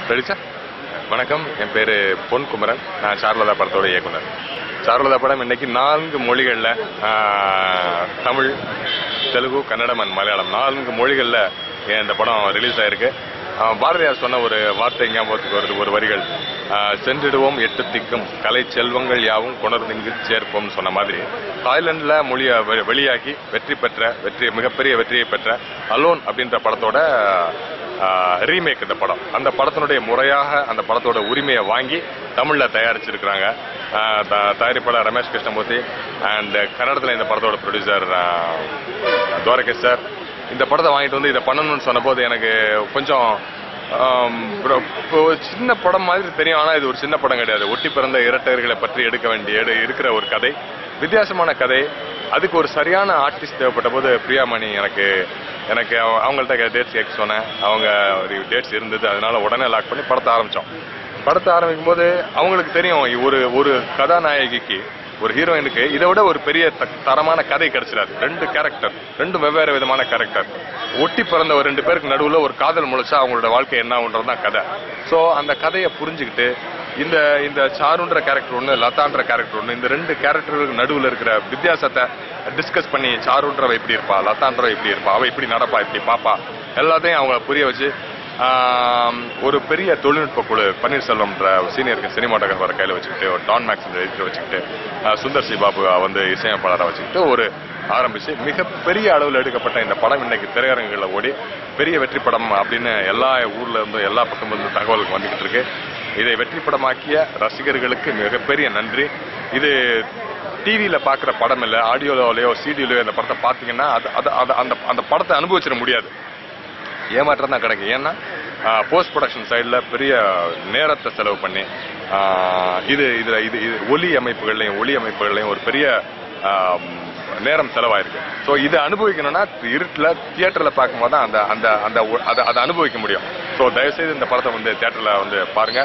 ரெடிச்சா வணக்கம் என் பேர் பொன் குமரன் நான் சாரலதா படத்தோட இயக்குனர் சாரலதா படம் இன்னைக்கு நான்கு மொழிகளில் தமிழ் தெலுங்கு கன்னடம் அண்ட் மலையாளம் நான்கு மொழிகளில் இந்த படம் ரிலீஸ் ஆயிருக்கு ஆஹ் பாரதியார் சொன்ன ஒரு வார்த்தை ஞாபகத்துக்கு வருது ஒரு வரிகள் ஆஹ் சென்றிடுவோம் எட்டு திக்கும் கலை செல்வங்கள் யாவும் கொணர்ந்திங்கு சேர்ப்போம்னு சொன்ன மாதிரி தாய்லாந்தில் மொழியை வெ- வெளியாகி வெற்றி பெற்ற வெற்றி மிகப்பெரிய வெற்றியை பெற்ற அலோன் அப்படின்ற படத்தோட ரீமேக் இந்த படம் அந்த படத்தினுடைய முறையாக அந்த படத்தோட உரிமையை வாங்கி தமிழில் தயாரிச்சிருக்கிறாங்க ஆஹ் த- தயாரிப்பாளர் ரமேஷ் கிருஷ்ணமூர்த்தி அண்ட் கன்னடத்தில் இந்த படத்தோட ப்ரொடியூசர் துவாரகேஷ் சார் இந்த படத்தை வாங்கிட்டு வந்து இதை பண்ணணும்னு சொன்னபோது எனக்கு கொஞ்சம் ஆம், bro, இப்போ ஒரு சின்ன படம் மாதிரி தெரியும் ஆனால் இது ஒரு சின்ன படம் கிடையாது ஒட்டி பிறந்த இரட்டையர்களை பற்றி எடுக்க வேண்டிய எடு- இருக்கிற ஒரு கதை வித்தியாசமான கதை அதுக்கு ஒரு சரியான ஆர்டிஸ்ட் தேவைப்பட்ட போது பிரியாமணி எனக்கு எனக்கு அவ- அவங்கள்ட்ட டேட்ஸ் கேட்க சொன்னேன் அவங்க ஒரு டேட்ஸ் இருந்தது அதனால உடனே லாக் பண்ணி படத்தை ஆரம்பித்தோம் படத்தை ஆரம்பிக்கும் போது அவங்களுக்கு தெரியும் ஒரு ஒரு கதாநாயகிக்கு ஒரு ஹீரோயினுக்கு இதை விட ஒரு பெரிய த- தரமான கதை கிடைச்சிடாது ரெண்டு கேரக்டர் ரெண்டு வெவ்வேறு விதமான கேரக்டர் ஒட்டி பிறந்த ஒரு ரெண்டு பேருக்கு நடுவில் ஒரு காதல் முளைச்சா அவங்களோட வாழ்க்கை என்ன ஆகுன்றது தான் கதை ஸோ அந்த கதையை புரிஞ்சுக்கிட்டு இந்த இந்த சாருன்ற கேரக்டர் ஒன்று லதான்ற கேரக்டர் ஒன்று இந்த ரெண்டு கேரக்டருக்கு நடுவில் இருக்கிற வித்தியாசத்தை டிஸ்கஸ் பண்ணி சாருன்றவ இப்படி இருப்பா லதான்றவ இப்படி இருப்பா அவ இப்படி நடப்பா இப்படி பாப்பா எல்லாத்தையும் அவங்க புரிய வச்சு ஆம், ஒரு பெரிய தொழில்நுட்ப குழு பன்னீர்செல்வம்ன்ற சீனியர் சினிமாட்டோகிராஃபரை கையில் வச்சுக்கிட்டு ஒரு டான் மேக்ஸ் எடிட்டர் வச்சுக்கிட்டு ஆ, சுந்தர் சி பாபு வந்து இசையமைப்பாளரை வச்சுக்கிட்டு ஒரு ஆரம்பிச்சு மிகப்பெரிய அளவில் எடுக்கப்பட்ட இந்த படம் இன்னைக்கு திரையரங்குகளில் ஓடி பெரிய வெற்றி படம் அப்படின்னு எல்லா ஊர்ல இருந்து எல்லா பக்கம் இருந்து தகவலுக்கு வந்துகிட்டு இருக்கு இதை வெற்றி படமாக்கிய ரசிகர்களுக்கு மிகப்பெரிய நன்றி இது டிவியில பார்க்குற படம் இல்லை ஆடியோலயோ சிடியிலயோ இந்த படத்தை பார்த்தீங்கன்னா அது அது அது- அந்த அந்த படத்தை அனுபவிச்சிட முடியாது ஏமாற்றம் தான் கிடைக்கும் ஏன்னா போஸ்ட் ப்ரொடக்ஷன் சைடில் பெரிய நேரத்தை செலவு பண்ணி ஆஹ், இது இதில் இது இது ஒலி அமைப்புகள்லையும் ஒளி அமைப்புகள்லையும் ஒரு பெரிய ஆஹ், நேரம் செலவாயிருக்கு ஸோ இதை அனுபவிக்கணும்னா இருட்டில் தியேட்டரில் பார்க்கும்போது தான் அந்த அந்த அந்த ஒ- அதை அதை அனுபவிக்க முடியும் ஸோ தயவுசெய்து இந்த படத்தை வந்து தியேட்டரில் வந்து பாருங்க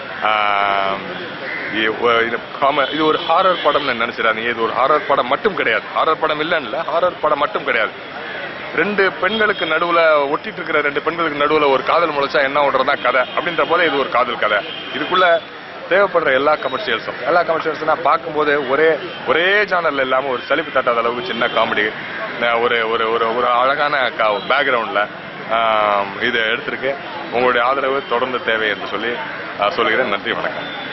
ஆஹ், இது ஒ- இது காம- இது ஒரு ஹாரர் படம்னு நினைச்சிடாதீங்க இது ஒரு ஹாரர் படம் மட்டும் கிடையாது ஹாரர் படம் இல்லைன்னு இல்லை ஹாரர் படம் மட்டும் கிடையாது ரெண்டு பெண்களுக்கு நடுவுல ஒட்டிட்டு இருக்கிற ரெண்டு பெண்களுக்கு நடுவுல ஒரு காதல் முளைச்சா என்ன ஒன்றதான் கதை அப்படின்ற போல இது ஒரு காதல் கதை இதுக்குள்ள தேவைப்படுற எல்லா கமர்ஷியல்ஸும் எல்லா கமர்ஷியல்ஸ்னா பார்க்கும்போது ஒரே ஒரே ஜானர்ல இல்லாம ஒரு சலிப்பு தட்டாத அளவுக்கு சின்ன காமெடி ஒரு ஒரு ஒரு ஒரு அழகான பேக்ரவுண்ட்ல இது எடுத்திருக்கு உங்களுடைய ஆதரவு தொடர்ந்து தேவை என்று சொல்லி ஆஹ், சொல்கிறேன் நன்றி வணக்கம்